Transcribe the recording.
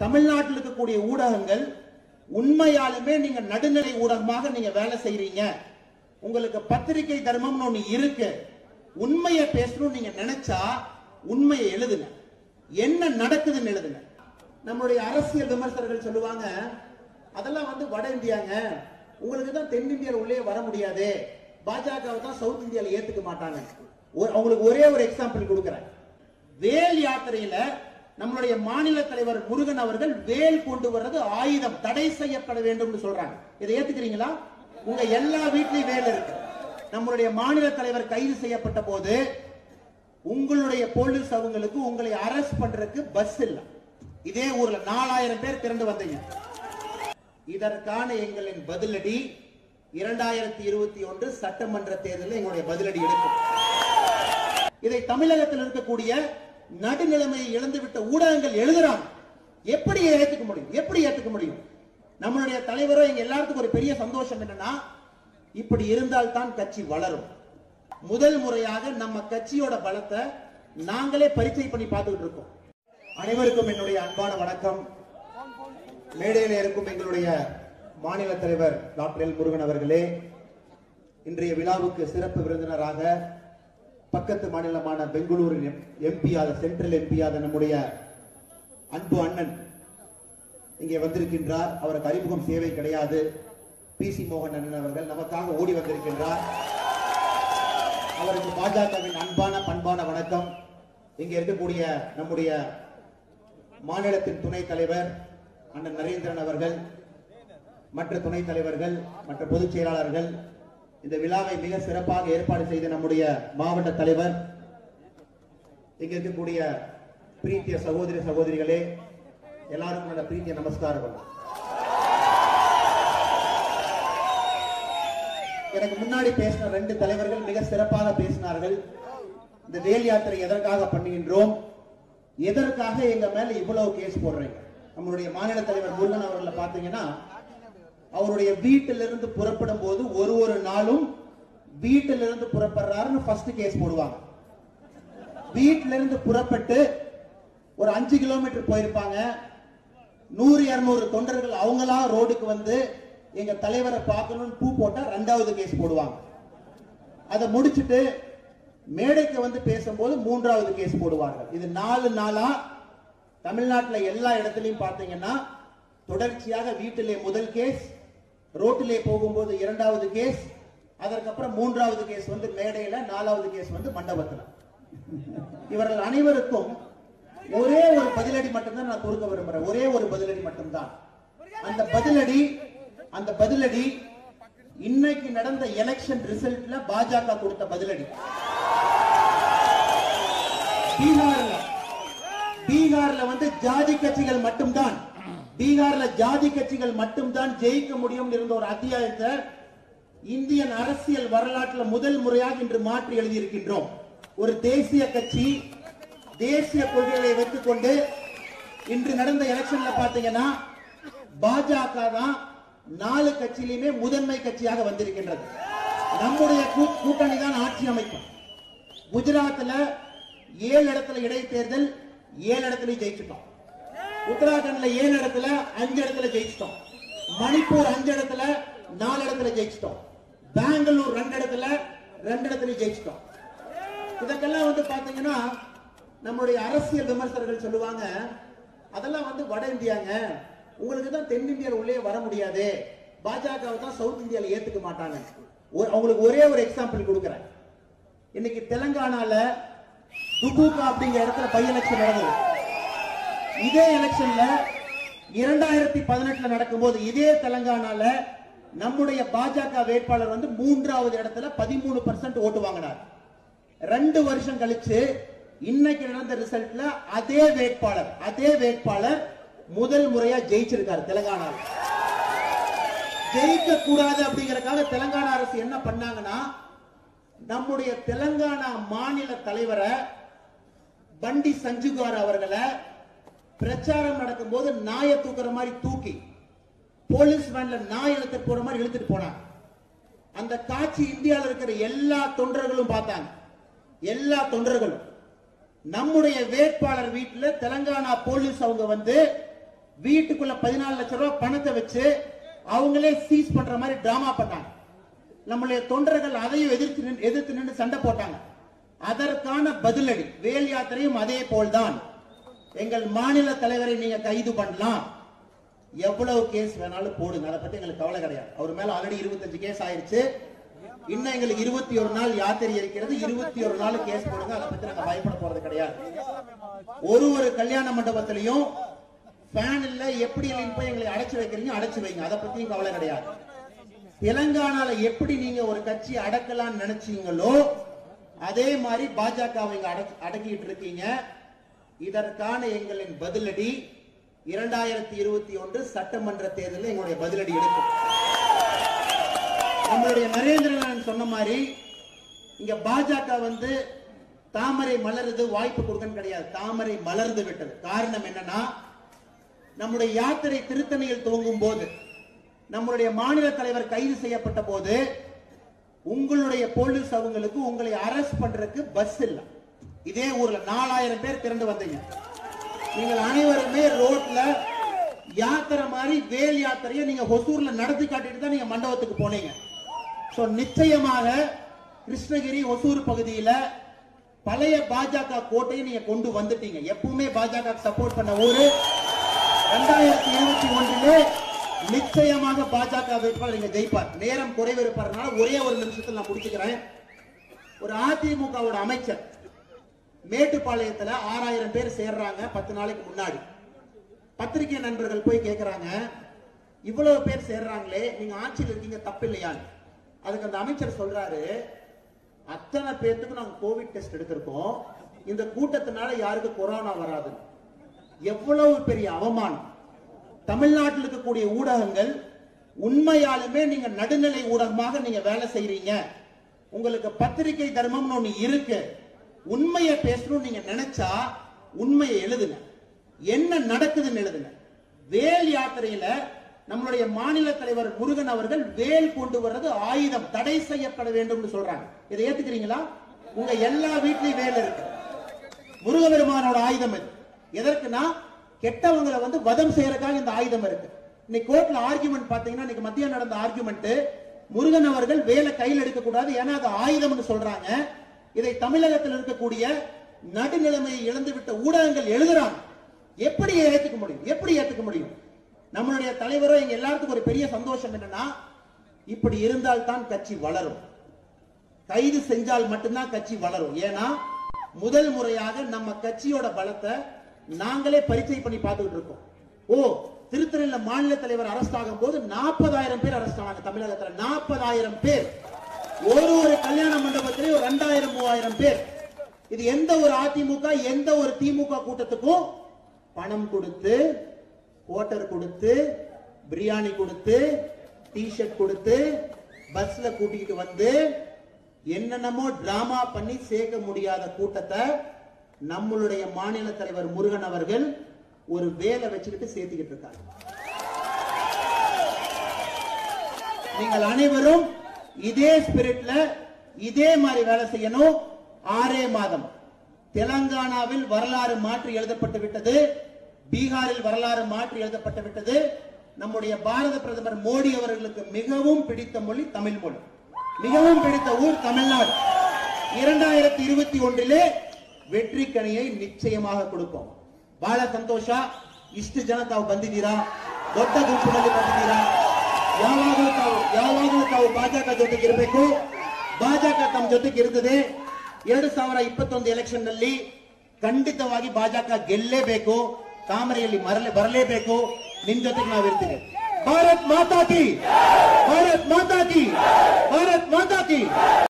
தமிழ்நாட்டில் இருக்கக்கூடிய ஊடகங்கள் உண்மையாலுமே நீங்க நடுநிலை ஊடகமாக நீங்க வேலை செய்றீங்க உங்களுக்கு பத்திரிகை தர்மம்னு ஒண்ணு இருக்கு உண்மையை பேசணும்னு நீங்க நினைச்சா உண்மையை எழுதுங்க என்ன நடக்குதுன்னு எழுதுங்க நம்மளுடைய அரசியல் விமர்சகர்கள் சொல்லுவாங்க அதெல்லாம் வந்து வட இந்தியாங்க உங்களுக்கு தான் தென்னிந்தியால உள்ளே வர முடியாது பாஜகவை தான் சவுத் இந்தியால ஏத்துக்க மாட்டாங்க ஒரு- அவங்களுக்கு ஒரே ஒரு எக்ஸாம்பிள் கொடுக்குறேன் வேல் யாத்திரையில நம்மளுடைய மாநில தலைவர் முருகன் அவர்கள் வேல் கொண்டு வர்றது ஆயுதம் தடை செய்யப்பட வேண்டும் சொல்றாங்க இதை ஏத்துக்கிறீங்களா உங்க எல்லா வீட்லயும் வேல் இருக்கு நம்மளுடைய மாநில தலைவர் கைது செய்யப்பட்ட போது உங்களுடைய போலீஸ் அவங்களுக்கு உங்களை அரெஸ்ட் பண்றதுக்கு பஸ் இல்ல இதே ஊர்ல நாலாயிரம் பேர் திரண்டு வந்தீங்க இதற்கான எங்களின் பதிலடி இரண்டாயிரத்தி இருபத்தி ஒன்று சட்டமன்ற தேர்தலில் எங்களுடைய பதிலடி எடுக்கும் இதை தமிழகத்தில் இருக்கக்கூடிய நடுநிலைமையை இழந்துவிட்ட ஊடகங்கள் எழுதுறாங்க எப்படி ஏத்துக்க முடியும் எப்படி ஏத்துக்க முடியும் நம்மளுடைய தலைவரோ எங்க எல்லாத்துக்கும் ஒரு பெரிய சந்தோஷம் என்னன்னா இப்படி இருந்தால் தான் கட்சி வளரும் முதல் முறையாக நம்ம கட்சியோட பலத்தை நாங்களே பரிச்சை பண்ணி பார்த்துட்டு இருக்கோம் அனைவருக்கும் என்னுடைய அன்பான வணக்கம் மேடையில் இருக்கும் எங்களுடைய மாநில தலைவர் டாக்டர் எல் முருகன் அவர்களே இன்றைய விழாவுக்கு சிறப்பு விருந்தினராக பக்கத்து மாநிலமான பெங்களூரு எம்பி ஆத சென்ட்ரல் எம்பி ஆத நம்முடைய அன்பு அண்ணன் இங்கே வந்திருக்கின்றார் அவருக்கு அறிமுகம் சேவை கிடையாது பி சி மோகன் அண்ணன் அவர்கள் நமக்காக ஓடி வந்திருக்கின்றார் அவருக்கு பாஜகவின் அன்பான பண்பான வணக்கம் இங்கே இருக்கக்கூடிய நம்முடைய மாநிலத்தின் துணைத் தலைவர் அண்ணன் நரேந்திரன் அவர்கள் மற்ற துணைத் தலைவர்கள் மற்ற பொதுச் செயலாளர்கள் இந்த விழாவை மிக சிறப்பாக ஏற்பாடு செய்த நம்முடைய மாவட்ட தலைவர் இங்க இருக்கக்கூடிய பிரீத்திய சகோதரி சகோதரிகளே எல்லாருக்கும் நல்ல பிரீத்திய நமஸ்காரங்கள் எனக்கு முன்னாடி பேசின ரெண்டு தலைவர்கள் மிக சிறப்பாக பேசினார்கள் இந்த வேல் யாத்திரை எதற்காக பண்ணுகின்றோம் எதற்காக எங்க மேல இவ்வளவு கேஸ் போடுறீங்க நம்மளுடைய மாநில தலைவர் முருகன் அவர்களை பாத்தீங்கன்னா அவருடைய வீட்டிலிருந்து புறப்படும் போது ஒரு ஒரு நாளும் வீட்டிலிருந்து புறப்படுறாருன்னு ஃபர்ஸ்ட் கேஸ் போடுவாங்க வீட்டில இருந்து புறப்பட்டு ஒரு அஞ்சு கிலோமீட்டர் போயிருப்பாங்க நூறு இருநூறு தொண்டர்கள் அவங்களா ரோடுக்கு வந்து எங்க தலைவரை பார்க்கணும்னு பூ போட்டா ரெண்டாவது கேஸ் போடுவாங்க அதை முடிச்சிட்டு மேடைக்கு வந்து பேசும்போது மூன்றாவது கேஸ் போடுவார்கள் இது நாலு நாளா தமிழ்நாட்டுல எல்லா இடத்துலயும் பார்த்தீங்கன்னா தொடர்ச்சியாக வீட்டிலே முதல் கேஸ் ரோட்டிலே போகும்போது இரண்டாவது கேஸ் அதற்கப்புறம் மூன்றாவது கேஸ் வந்து மேடையில நாலாவது கேஸ் வந்து மண்டபத்துல இவர்கள் அனைவருக்கும் ஒரே ஒரு பதிலடி மட்டும்தான் நான் கொடுக்க விரும்புறேன் ஒரே ஒரு பதிலடி மட்டும்தான் அந்த பதிலடி அந்த பதிலடி இன்னைக்கு நடந்த எலெக்ஷன் ரிசல்ட்ல பாஜக கொடுத்த பதிலடி பீகார்ல பீகார்ல வந்து ஜாதி கட்சிகள் மட்டும்தான் பீகார்ல ஜாதி கட்சிகள் மட்டும்தான் ஜெயிக்க முடியும் இருந்த ஒரு அத்தியாயத்தை இந்தியன் அரசியல் வரலாற்றுல முதல் முறையாக இன்று மாற்றி எழுதியிருக்கின்றோம் ஒரு தேசிய கட்சி தேசிய கொள்கைகளை வைத்துக் கொண்டு இன்று நடந்த எலெக்ஷன்ல பாத்தீங்கன்னா பாஜக தான் நாலு கட்சியிலுமே முதன்மை கட்சியாக வந்திருக்கின்றது நம்முடைய கூ- கூட்டணி தான் ஆட்சி அமைக்கும் குஜராத்ல ஏழு இடத்துல இடைத்தேர்தல் ஏழு இடத்துல ஜெயிச்சிட்டோம் உத்தராகண்ட்ல ஏழு இடத்துல அஞ்சு இடத்துல ஜெயிச்சிட்டோம் மணிப்பூர் அஞ்சு இடத்துல நாலு இடத்துல ஜெயிச்சிட்டோம் பெங்களூர் ரெண்டு இடத்துல ரெண்டு இடத்துல ஜெயிச்சிட்டோம் இதற்கெல்லாம் வந்து பாத்தீங்கன்னா நம்மளுடைய அரசியல் விமர்சகர்கள் சொல்லுவாங்க அதெல்லாம் வந்து வட இந்தியாங்க உங்களுக்கு தான் தென்னிந்தியால உள்ளே வர முடியாது பாஜகவை தான் சவுத் இந்தியால ஏத்துக்க மாட்டாங்க ஒரு- அவங்களுக்கு ஒரே ஒரு எக்ஸாம்பிள் கொடுக்குறேன் இன்னைக்கு தெலங்கானால துபுகா அப்படிங்கிற இடத்துல பை எலெக்ஷன் நடந்தது இதே எலெக்ஷன்ல இரண்டாயிரத்தி பதினெட்டுல நடக்கும்போது இதே தெலங்கானால நம்முடைய பாஜக வேட்பாளர் வந்து மூன்றாவது இடத்துல பதிமூணு பர்சன்ட் ஓட்டு வாங்கினார் ரெண்டு வருஷம் கழிச்சு இன்னைக்கு நடந்த ரிசல்ட்ல அதே வேட்பாளர் அதே வேட்பாளர் முதல் முறையா ஜெயிச்சிருக்காரு தெலங்கானால ஜெயிக்க கூடாது அப்படிங்கறதுக்காக தெலங்கானா அரசு என்ன பண்ணாங்கன்னா நம்முடைய தெலங்கானா மாநில தலைவரை பண்டி சஞ்சுகார் அவர்களை பிரச்சாரம் நடக்கும்போது நாயை தூக்குற மாதிரி தூக்கி போலீஸ் வேன்ல நாய் இழுத்துட்டு போற மாதிரி இழுத்துட்டு போனாங்க அந்த காட்சி இந்தியாவில் இருக்கிற எல்லா தொண்டர்களும் பார்த்தாங்க எல்லா தொண்டர்களும் நம்முடைய வேட்பாளர் வீட்டுல தெலங்கானா போலீஸ் அவங்க வந்து வீட்டுக்குள்ள பதினாலு லட்சம் ரூபாய் பணத்தை வச்சு அவங்களே சீஸ் பண்ற மாதிரி டிராமா பண்ணாங்க நம்முடைய தொண்டர்கள் அதையும் எதிர்த்து நின்னு- எதிர்த்து நின்று சண்டை போட்டாங்க அதற்கான பதிலடி வேல் யாத்திரையும் அதே போல்தான் எங்கள் மாநில தலைவரை நீங்க கைது பண்ணலாம் எவ்வளவு கேஸ் வேணாலும் போடுங்க அதை பத்தி எங்களுக்கு கவலை கிடையாது அவர் மேல ஆல்ரெடி இருபத்தஞ்சு கேஸ் ஆயிருச்சு இன்னும் எங்களுக்கு இருபத்தி ஒரு நாள் யாத்திரை இருக்கிறது இருபத்தி ஒரு நாள் கேஸ் போடுங்க அதை பத்தி நாங்க பயப்பட போறது கிடையாது ஒரு ஒரு கல்யாண மண்டபத்திலையும் ஃபேன் இல்ல எப்படி இல்லைன்னு போய் எங்களை அடைச்சு வைக்கிறீங்க அடைச்சு வைங்க அதை பத்தியும் கவலை கிடையாது தெலங்கானால எப்படி நீங்க ஒரு கட்சி அடக்கலாம்னு நினைச்சீங்களோ அதே மாதிரி பாஜகவை இங்க அடக்கி அடக்கிட்டு இருக்கீங்க இதற்கான எங்களின் பதிலடி இரண்டாயிரத்தி இருபத்தி ஒன்று சட்டமன்ற தேர்தலில் எங்களுடைய பதிலடி எடுக்கும் நம்மளுடைய நரேந்திரன் சொன்ன மாதிரி இங்க பாஜக வந்து தாமரை மலருது வாய்ப்பு கொடுக்கன்னு கிடையாது தாமரை மலர்ந்து விட்டது காரணம் என்னன்னா நம்முடைய யாத்திரை திருத்தணியில் துவங்கும் போது நம்முடைய மாநில தலைவர் கைது செய்யப்பட்ட போது உங்களுடைய போலீஸ் அவங்களுக்கு உங்களை அரெஸ்ட் பண்றதுக்கு பஸ் இல்ல இதே ஊர்ல நாலாயிரம் பேர் திரண்டு வந்தீங்க நீங்கள் அனைவருமே ரோட்ல யாத்திரை மாதிரி வேல் யாத்திரையை நீங்க ஹொசூர்ல நடத்தி காட்டிட்டு தான் நீங்க மண்டபத்துக்கு போனீங்க சோ நிச்சயமாக கிருஷ்ணகிரி ஒசூர் பகுதியில பழைய பாஜக கோட்டையை நீங்க கொண்டு வந்துட்டீங்க எப்பவுமே பாஜக சப்போர்ட் பண்ண ஊரு ரெண்டாயிரத்தி இருபத்தி ஒன்றிலே நிச்சயமாக பாஜக வேட்பாளர் இங்க ஜெயிப்பார் நேரம் குறைவு இருப்பதனால ஒரே ஒரு நிமிஷத்தில் நான் முடிச்சுக்கிறேன் ஒரு அதிமுகவோட அமைச்சர் மேட்டுப்பாளையத்துல ஆறாயிரம் பேர் சேர்றாங்க பத்து நாளைக்கு முன்னாடி பத்திரிகை நண்பர்கள் போய் கேக்குறாங்க இவ்வளவு பேர் சேர்றாங்களே நீங்க ஆட்சியில் இருக்கீங்க தப்பு இல்லையான்னு அதுக்கு அந்த அமைச்சர் சொல்றாரு அத்தனை பேர்த்துக்கு நாங்க கோவிட் டெஸ்ட் எடுத்திருக்கோம் இந்த கூட்டத்தினால யாருக்கு கொரோனா வராது எவ்வளவு பெரிய அவமானம் தமிழ்நாட்டில் இருக்கக்கூடிய ஊடகங்கள் உண்மையாலுமே நீங்க நடுநிலை ஊடகமாக நீங்க வேலை செய்றீங்க உங்களுக்கு பத்திரிகை தர்மம்னு ஒண்ணு இருக்கு உண்மையை பேசணும்னு நீங்க நினைச்சா உண்மையை எழுதுங்க என்ன நடக்குதுன்னு எழுதுங்க வேல் யாத்திரையில நம்மளுடைய மாநில தலைவர் முருகன் அவர்கள் வேல் கொண்டு வர்றது ஆயுதம் தடை செய்யப்பட வேண்டும்னு சொல்றாங்க இதை ஏத்துக்கிறீங்களா உங்க எல்லா வீட்லயும் வேல் இருக்கு முருகபெருமானோட ஆயுதம் இது எதற்குனா கெட்டவங்களை வந்து வதம் செய்யறதுக்காக இந்த ஆயுதம் இருக்கு இன்னைக்கு கோர்ட்ல ஆர்குமெண்ட் பாத்தீங்கன்னா இன்னைக்கு மத்தியம் நடந்த ஆர்குமெண்ட் முருகன் அவர்கள் வேலை கையில் எடுக்க கூடாது ஏன்னா அது ஆயுதம்னு சொல்றாங்க இதை தமிழகத்தில் இருக்கக்கூடிய நடுநிலைமையை இழந்து விட்ட ஊடகங்கள் எழுதுறாங்க எப்படி ஏத்துக்க முடியும் எப்படி ஏத்துக்க முடியும் நம்மளுடைய தலைவரோ எங்க எல்லாத்துக்கும் ஒரு பெரிய சந்தோஷம் என்னன்னா இப்படி இருந்தால் தான் கட்சி வளரும் கைது செஞ்சால் மட்டும்தான் கட்சி வளரும் ஏன்னா முதல் முறையாக நம்ம கட்சியோட பலத்தை நாங்களே பரிச்சை பண்ணி பார்த்துக்கிட்டு இருக்கோம் ஓ திருத்தணில மாநில தலைவர் அரஸ்ட் ஆகும் போது நாற்பதாயிரம் பேர் அரஸ்ட் ஆனாங்க தமிழகத்துல நாற்பதாயிரம் பேர் ஒரு ஒரு கல்யாண மண்டபத்திலே ஒரு ரெண்டாயிரம் மூவாயிரம் பேர் இது எந்த ஒரு அதிமுக எந்த ஒரு திமுக கூட்டத்துக்கும் பணம் கொடுத்து குவார்டர் கொடுத்து பிரியாணி கொடுத்து டி-ஷர்ட் கொடுத்து பஸ்ல கூட்டிக்கிட்டு வந்து என்னென்னமோ டிராமா பண்ணி சேர்க்க முடியாத கூட்டத்தை நம்மளுடைய மாநில தலைவர் முருகன் அவர்கள் ஒரு வேலை வச்சுக்கிட்டு சேர்த்துக்கிட்டு இருக்காங்க நீங்கள் அனைவரும் இதே ஸ்பிரிட்ல இதே மாதிரி வேலை செய்யணும் ஆறே மாதம் தெலங்கானாவில் வரலாறு மாற்றி எழுதப்பட்டு விட்டது பீகாரில் வரலாறு மாற்றி எழுதப்பட்டு விட்டது நம்முடைய பாரத பிரதமர் மோடி அவர்களுக்கு மிகவும் பிடித்த மொழி தமிழ் மொழி மிகவும் பிடித்த ஊர் தமிழ்நாடு இரண்டாயிரத்தி இருபத்தி ஒன்றிலே வெற்றி ಕಣಿயை ನಿಶ್ಚಯமாக கொடுப்போம் ಬಹಳ ಸಂತೋಷ ಇಷ್ಟು ಜನ ತಾವು ಬಂದಿದ್ದೀರಾ ದೊಡ್ಡ ಗುಂಪಿನಲ್ಲಿ ಬಂದಿದ್ದೀರಾ ಯಾವಾಗಲೂ ತಾವು ಯಾವಾಗಲೂ ತಾವು ಭಾಜಕ ಜೊತೆಗೆ ಇರಬೇಕು ಭಾಜಕ ತಮ್ಮ ಜೊತೆಗೆ ಇರ್ತದೆ ಎರಡು ಸಾವಿರ ಇಪ್ಪತ್ತೊಂದು ಎಲೆಕ್ಷನ್ ನಲ್ಲಿ ಖಂಡಿತವಾಗಿ ಭಾಜಕ ಗೆಲ್ಲೇಬೇಕು ತಾಮರೆಯಲ್ಲಿ ಮರಲೆ ಬರಲೇಬೇಕು ನಿಮ್ ಜೊತೆಗೆ ನಾವಿರ್ತೀವಿ ಭಾರತ್ ಮಾತಾ ಕಿ ಭಾರತ್ ಮಾತಾ ಕಿ ಭಾರತ್ ಮಾತಾ ಕಿ